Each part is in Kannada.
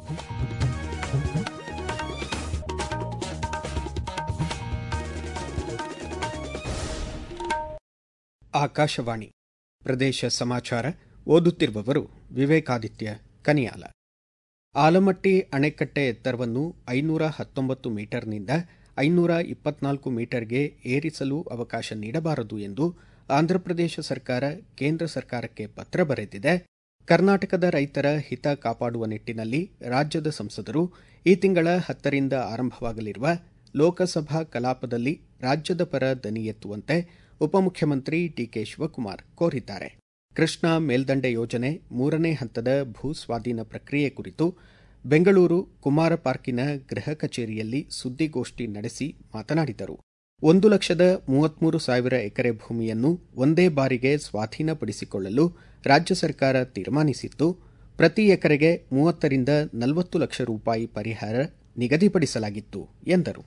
ಆಕಾಶವಾಣಿ ಪ್ರದೇಶ ಸಮಾಚಾರ ಓದುತ್ತಿರುವವರು ವಿವೇಕಾದಿತ್ಯ ಕನಿಯಾಲ ಆಲಮಟ್ಟಿ ಅಣೆಕಟ್ಟೆ ಎತ್ತರವನ್ನು ಐನೂರ ಹತ್ತೊಂಬತ್ತು ಮೀಟರ್ನಿಂದ ಐನೂರ ಇಪ್ಪತ್ನಾಲ್ಕು ಮೀಟರ್ಗೆ ಏರಿಸಲು ಅವಕಾಶ ನೀಡಬಾರದು ಎಂದು ಆಂಧ್ರಪ್ರದೇಶ ಸರ್ಕಾರ ಕೇಂದ್ರ ಸರ್ಕಾರಕ್ಕೆ ಪತ್ರ ಬರೆದಿದೆ ಕರ್ನಾಟಕದ ರೈತರ ಹಿತ ಕಾಪಾಡುವ ನಿಟ್ಟಿನಲ್ಲಿ ರಾಜ್ಯದ ಸಂಸದರು ಈ ತಿಂಗಳ ಹತ್ತರಿಂದ ಆರಂಭವಾಗಲಿರುವ ಲೋಕಸಭಾ ಕಲಾಪದಲ್ಲಿ ರಾಜ್ಯದ ಪರ ದನಿ ಎತ್ತುವಂತೆ ಉಪಮುಖ್ಯಮಂತ್ರಿ ಡಿಕೆ ಶಿವಕುಮಾರ್ ಕೋರಿದ್ದಾರೆ ಕೃಷ್ಣಾ ಮೇಲ್ದಂಡೆ ಯೋಜನೆ ಮೂರನೇ ಹಂತದ ಭೂ ಸ್ವಾಧೀನ ಪ್ರಕ್ರಿಯೆ ಕುರಿತು ಬೆಂಗಳೂರು ಕುಮಾರ ಪಾರ್ಕಿನ ಗೃಹ ಕಚೇರಿಯಲ್ಲಿ ಸುದ್ದಿಗೋಷ್ಠಿ ನಡೆಸಿ ಮಾತನಾಡಿದರು ಒಂದು ಲಕ್ಷದ ಮೂವತ್ಮೂರು ಸಾವಿರ ಎಕರೆ ಭೂಮಿಯನ್ನು ಒಂದೇ ಬಾರಿಗೆ ಸ್ವಾಧೀನಪಡಿಸಿಕೊಳ್ಳಲು ರಾಜ್ಯ ಸರ್ಕಾರ ತೀರ್ಮಾನಿಸಿದ್ದು ಪ್ರತಿ ಎಕರೆಗೆ ಮೂವತ್ತರಿಂದ ನಲವತ್ತು ಲಕ್ಷ ರೂಪಾಯಿ ಪರಿಹಾರ ನಿಗದಿಪಡಿಸಲಾಗಿತ್ತು ಎಂದರು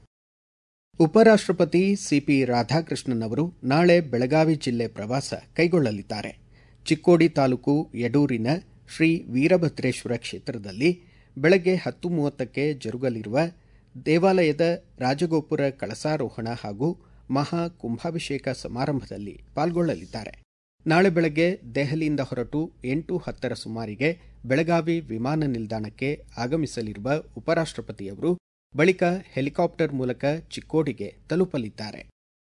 ಉಪರಾಷ್ಟಪತಿ ಸಿಪಿ ರಾಧಾಕೃಷ್ಣನ್ ಅವರು ನಾಳೆ ಬೆಳಗಾವಿ ಜಿಲ್ಲೆ ಪ್ರವಾಸ ಕೈಗೊಳ್ಳಲಿದ್ದಾರೆ ಚಿಕ್ಕೋಡಿ ತಾಲೂಕು ಯಡೂರಿನ ಶ್ರೀ ವೀರಭದ್ರೇಶ್ವರ ಕ್ಷೇತ್ರದಲ್ಲಿ ಬೆಳಗ್ಗೆ ಹತ್ತು ಮೂವತ್ತಕ್ಕೆ ಜರುಗಲಿರುವ ದೇವಾಲಯದ ರಾಜಗೋಪುರ ಕಳಸಾರೋಹಣ ಹಾಗೂ ಮಹಾ ಕುಂಭಾಭಿಷೇಕ ಸಮಾರಂಭದಲ್ಲಿ ಪಾಲ್ಗೊಳ್ಳಲಿದ್ದಾರೆ ನಾಳೆ ಬೆಳಗ್ಗೆ ದೆಹಲಿಯಿಂದ ಹೊರಟು ಎಂಟು ಹತ್ತರ ಸುಮಾರಿಗೆ ಬೆಳಗಾವಿ ವಿಮಾನ ನಿಲ್ದಾಣಕ್ಕೆ ಆಗಮಿಸಲಿರುವ ಉಪರಾಷ್ಟಪತಿಯವರು ಬಳಿಕ ಹೆಲಿಕಾಪ್ಟರ್ ಮೂಲಕ ಚಿಕ್ಕೋಡಿಗೆ ತಲುಪಲಿದ್ದಾರೆ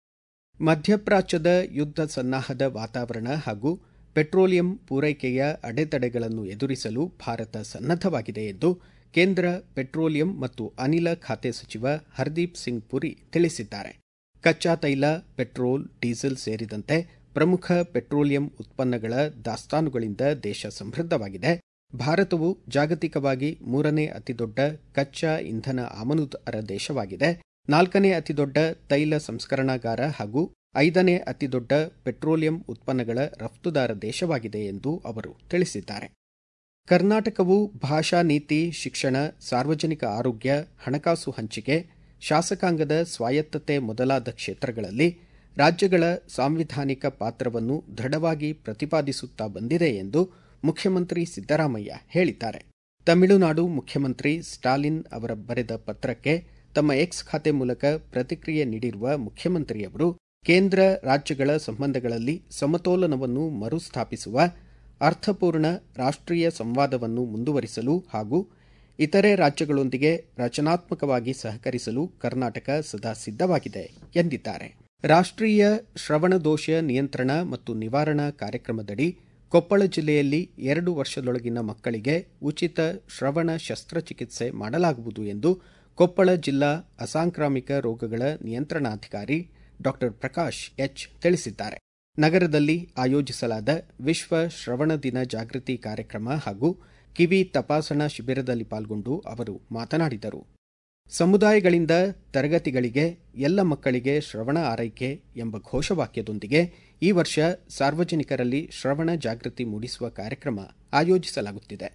ಮಧ್ಯಪ್ರಾಚ್ಯದ ಯುದ್ಧ ಸನ್ನಾಹದ ವಾತಾವರಣ ಹಾಗೂ ಪೆಟ್ರೋಲಿಯಂ ಪೂರೈಕೆಯ ಅಡೆತಡೆಗಳನ್ನು ಎದುರಿಸಲು ಭಾರತ ಸನ್ನದ್ದವಾಗಿದೆ ಎಂದು ಕೇಂದ್ರ ಪೆಟ್ರೋಲಿಯಂ ಮತ್ತು ಅನಿಲ ಖಾತೆ ಸಚಿವ ಹರ್ದೀಪ್ ಸಿಂಗ್ ಪುರಿ ತಿಳಿಸಿದ್ದಾರೆ ಕಚ್ಚಾ ತೈಲ ಪೆಟ್ರೋಲ್ ಡೀಸೆಲ್ ಸೇರಿದಂತೆ ಪ್ರಮುಖ ಪೆಟ್ರೋಲಿಯಂ ಉತ್ಪನ್ನಗಳ ದಾಸ್ತಾನುಗಳಿಂದ ದೇಶ ಸಮೃದ್ಧವಾಗಿದೆ ಭಾರತವು ಜಾಗತಿಕವಾಗಿ ಮೂರನೇ ಅತಿದೊಡ್ಡ ಕಚ್ಚಾ ಇಂಧನ ಆಮದುದಾರ ದೇಶವಾಗಿದೆ ನಾಲ್ಕನೇ ಅತಿದೊಡ್ಡ ತೈಲ ಸಂಸ್ಕರಣಾಗಾರ ಹಾಗೂ ಐದನೇ ಅತಿದೊಡ್ಡ ಪೆಟ್ರೋಲಿಯಂ ಉತ್ಪನ್ನಗಳ ರಫ್ತುದಾರ ದೇಶವಾಗಿದೆ ಎಂದು ಅವರು ತಿಳಿಸಿದ್ದಾರೆ ಕರ್ನಾಟಕವು ಭಾಷಾ ನೀತಿ ಶಿಕ್ಷಣ ಸಾರ್ವಜನಿಕ ಆರೋಗ್ಯ ಹಣಕಾಸು ಹಂಚಿಕೆ ಶಾಸಕಾಂಗದ ಸ್ವಾಯತ್ತತೆ ಮೊದಲಾದ ಕ್ಷೇತ್ರಗಳಲ್ಲಿ ರಾಜ್ಯಗಳ ಸಾಂವಿಧಾನಿಕ ಪಾತ್ರವನ್ನು ದೃಢವಾಗಿ ಪ್ರತಿಪಾದಿಸುತ್ತಾ ಬಂದಿದೆ ಎಂದು ಮುಖ್ಯಮಂತ್ರಿ ಸಿದ್ದರಾಮಯ್ಯ ಹೇಳಿದ್ದಾರೆ ತಮಿಳುನಾಡು ಮುಖ್ಯಮಂತ್ರಿ ಸ್ಟಾಲಿನ್ ಅವರ ಬರೆದ ಪತ್ರಕ್ಕೆ ತಮ್ಮ ಎಕ್ಸ್ ಖಾತೆ ಮೂಲಕ ಪ್ರತಿಕ್ರಿಯೆ ನೀಡಿರುವ ಮುಖ್ಯಮಂತ್ರಿಯವರು ಕೇಂದ್ರ ರಾಜ್ಯಗಳ ಸಂಬಂಧಗಳಲ್ಲಿ ಸಮತೋಲನವನ್ನು ಮರುಸ್ಥಾಪಿಸುವ ಅರ್ಥಪೂರ್ಣ ರಾಷ್ಟ್ರೀಯ ಸಂವಾದವನ್ನು ಮುಂದುವರಿಸಲು ಹಾಗೂ ಇತರೆ ರಾಜ್ಯಗಳೊಂದಿಗೆ ರಚನಾತ್ಮಕವಾಗಿ ಸಹಕರಿಸಲು ಕರ್ನಾಟಕ ಸದಾ ಸಿದ್ದವಾಗಿದೆ ಎಂದಿದ್ದಾರೆ ರಾಷ್ಟ್ರೀಯ ಶ್ರವಣದೋಷ ನಿಯಂತ್ರಣ ಮತ್ತು ನಿವಾರಣಾ ಕಾರ್ಯಕ್ರಮದಡಿ ಕೊಪ್ಪಳ ಜಿಲ್ಲೆಯಲ್ಲಿ ಎರಡು ವರ್ಷದೊಳಗಿನ ಮಕ್ಕಳಿಗೆ ಉಚಿತ ಶ್ರವಣ ಶಸ್ತ್ರಚಿಕಿತ್ಸೆ ಮಾಡಲಾಗುವುದು ಎಂದು ಕೊಪ್ಪಳ ಜಿಲ್ಲಾ ಅಸಾಂಕ್ರಾಮಿಕ ರೋಗಗಳ ನಿಯಂತ್ರಣಾಧಿಕಾರಿ ಡಾ ಪ್ರಕಾಶ್ ಎಚ್ ತಿಳಿಸಿದ್ದಾರೆ ನಗರದಲ್ಲಿ ಆಯೋಜಿಸಲಾದ ವಿಶ್ವ ಶ್ರವಣ ದಿನ ಜಾಗೃತಿ ಕಾರ್ಯಕ್ರಮ ಹಾಗೂ ಕಿವಿ ತಪಾಸಣಾ ಶಿಬಿರದಲ್ಲಿ ಪಾಲ್ಗೊಂಡು ಅವರು ಮಾತನಾಡಿದರು ಸಮುದಾಯಗಳಿಂದ ತರಗತಿಗಳಿಗೆ ಎಲ್ಲ ಮಕ್ಕಳಿಗೆ ಶ್ರವಣ ಆರೈಕೆ ಎಂಬ ಘೋಷವಾಕ್ಯದೊಂದಿಗೆ ಈ ವರ್ಷ ಸಾರ್ವಜನಿಕರಲ್ಲಿ ಶ್ರವಣ ಜಾಗೃತಿ ಮೂಡಿಸುವ ಕಾರ್ಯಕ್ರಮ ಆಯೋಜಿಸಲಾಗುತ್ತಿದೆ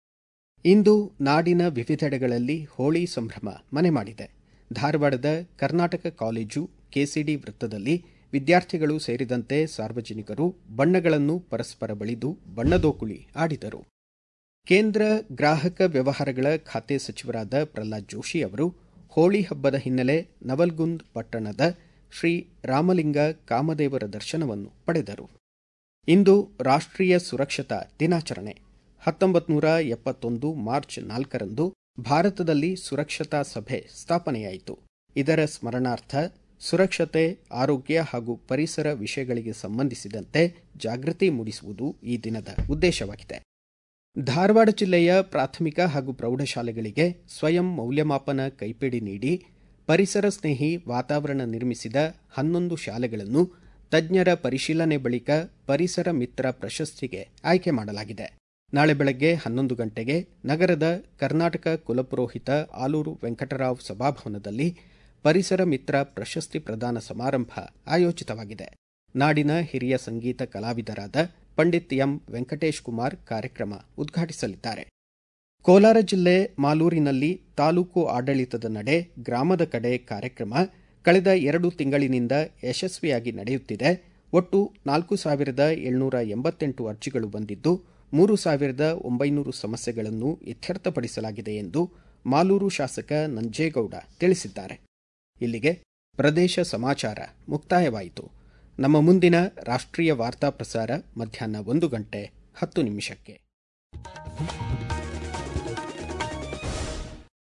ಇಂದು ನಾಡಿನ ವಿವಿಧೆಡೆಗಳಲ್ಲಿ ಹೋಳಿ ಸಂಭ್ರಮ ಮನೆ ಮಾಡಿದೆ ಧಾರವಾಡದ ಕರ್ನಾಟಕ ಕಾಲೇಜು ಕೆಸಿಡಿ ವೃತ್ತದಲ್ಲಿ ವಿದ್ಯಾರ್ಥಿಗಳು ಸೇರಿದಂತೆ ಸಾರ್ವಜನಿಕರು ಬಣ್ಣಗಳನ್ನು ಪರಸ್ಪರ ಬಳಿದು ಬಣ್ಣದೋಕುಳಿ ಆಡಿದರು ಕೇಂದ್ರ ಗ್ರಾಹಕ ವ್ಯವಹಾರಗಳ ಖಾತೆ ಸಚಿವರಾದ ಪ್ರಹ್ಲಾದ್ ಜೋಶಿ ಅವರು ಹೋಳಿ ಹಬ್ಬದ ಹಿನ್ನೆಲೆ ನವಲ್ಗುಂದ್ ಪಟ್ಟಣದ ಶ್ರೀ ರಾಮಲಿಂಗ ಕಾಮದೇವರ ದರ್ಶನವನ್ನು ಪಡೆದರು ಇಂದು ರಾಷ್ಟ್ರೀಯ ಸುರಕ್ಷತಾ ದಿನಾಚರಣೆ ಹತ್ತೊಂಬತ್ತು ನೂರ ಎಪ್ಪತ್ತೊಂದು ಮಾರ್ಚ್ ನಾಲ್ಕರಂದು ಭಾರತದಲ್ಲಿ ಸುರಕ್ಷತಾ ಸಭೆ ಸ್ಥಾಪನೆಯಾಯಿತು ಇದರ ಸ್ಮರಣಾರ್ಥ ಸುರಕ್ಷತೆ ಆರೋಗ್ಯ ಹಾಗೂ ಪರಿಸರ ವಿಷಯಗಳಿಗೆ ಸಂಬಂಧಿಸಿದಂತೆ ಜಾಗೃತಿ ಮೂಡಿಸುವುದು ಈ ದಿನದ ಉದ್ದೇಶವಾಗಿದೆ ಧಾರವಾಡ ಜಿಲ್ಲೆಯ ಪ್ರಾಥಮಿಕ ಹಾಗೂ ಪ್ರೌಢಶಾಲೆಗಳಿಗೆ ಸ್ವಯಂ ಮೌಲ್ಯಮಾಪನ ಕೈಪಿಡಿ ನೀಡಿ ಪರಿಸರ ಸ್ನೇಹಿ ವಾತಾವರಣ ನಿರ್ಮಿಸಿದ ಹನ್ನೊಂದು ಶಾಲೆಗಳನ್ನು ತಜ್ಞರ ಪರಿಶೀಲನೆ ಬಳಿಕ ಪರಿಸರ ಮಿತ್ರ ಪ್ರಶಸ್ತಿಗೆ ಆಯ್ಕೆ ಮಾಡಲಾಗಿದೆ ನಾಳೆ ಬೆಳಗ್ಗೆ ಹನ್ನೊಂದು ಗಂಟೆಗೆ ನಗರದ ಕರ್ನಾಟಕ ಕುಲಪುರೋಹಿತ ಆಲೂರು ವೆಂಕಟರಾವ್ ಸಭಾಭವನದಲ್ಲಿ ಪರಿಸರ ಮಿತ್ರ ಪ್ರಶಸ್ತಿ ಪ್ರದಾನ ಸಮಾರಂಭ ಆಯೋಜಿತವಾಗಿದೆ ನಾಡಿನ ಹಿರಿಯ ಸಂಗೀತ ಕಲಾವಿದರಾದ ಪಂಡಿತ್ ಎಂ ವೆಂಕಟೇಶ್ ಕುಮಾರ್ ಕಾರ್ಯಕ್ರಮ ಉದ್ಘಾಟಿಸಲಿದ್ದಾರೆ ಕೋಲಾರ ಜಿಲ್ಲೆ ಮಾಲೂರಿನಲ್ಲಿ ತಾಲೂಕು ಆಡಳಿತದ ನಡೆ ಗ್ರಾಮದ ಕಡೆ ಕಾರ್ಯಕ್ರಮ ಕಳೆದ ಎರಡು ತಿಂಗಳಿನಿಂದ ಯಶಸ್ವಿಯಾಗಿ ನಡೆಯುತ್ತಿದೆ ಒಟ್ಟು ನಾಲ್ಕು ಸಾವಿರದ ಏಳ್ನೂರ ಎಂಬತ್ತೆಂಟು ಅರ್ಜಿಗಳು ಬಂದಿದ್ದು ಮೂರು ಸಾವಿರದ ಒಂಬೈನೂರು ಸಮಸ್ಯೆಗಳನ್ನು ಇತ್ಯರ್ಥಪಡಿಸಲಾಗಿದೆ ಎಂದು ಮಾಲೂರು ಶಾಸಕ ನಂಜೇಗೌಡ ತಿಳಿಸಿದ್ದಾರೆ ಇಲ್ಲಿಗೆ ಪ್ರದೇಶ ಸಮಾಚಾರ ಮುಕ್ತಾಯವಾಯಿತು ನಮ್ಮ ಮುಂದಿನ ರಾಷ್ಟ್ರೀಯ ವಾರ್ತಾ ಪ್ರಸಾರ ಮಧ್ಯಾಹ್ನ ಒಂದು ಗಂಟೆ ಹತ್ತು ನಿಮಿಷಕ್ಕೆ